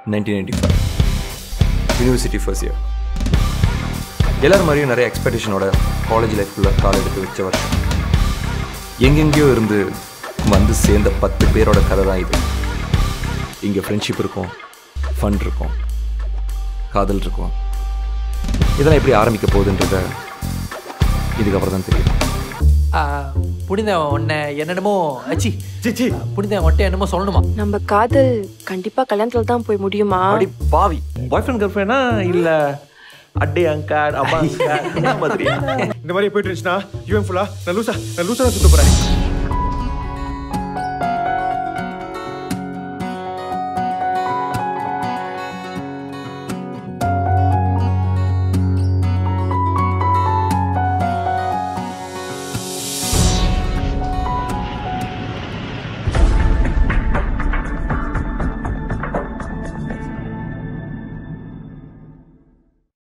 nineteen ninety five university first year எல்லாரும் மாதிரியும் நிறைய எக்ஸ்பெக்டேஷனோட காலேஜ் லைஃப்குள்ளே கால் எடுத்து வச்ச வருஷம் எங்கெங்கேயோ இருந்து வந்து சேர்ந்த பத்து பேரோட கதை தான் இது இங்கே ஃப்ரெண்ட்ஷிப் இருக்கும் ஃபன் இருக்கும் காதல் இருக்கும் இதெல்லாம் எப்படி ஆரம்பிக்க போகுதுன்றத இதுக்கப்புறம் தான் தெரியும் ஆ, புனிதன் உன்னை என்னென்னமோ அச்சி சிச்சி புனிதன் உன்ட்ட என்னமோ சொல்லணுமா நம்ம காதல் கண்டிப்பா கல்யாணத்துல தான் போய் முடியுமா அப்படி பாவி பாய் ஃப்ரெண்ட் கேர்ள் ஃப்ரெண்டா இல்ல அட்டே அங்காட் அம்மா அங்காட் என்ன மாதிரி இந்த மாதிரி போயிட்டு இருந்துச்சுன்னா யூஎம் ஃபுல்லா நான் லூசா நான் லூசா தான் சுத்த போறேன்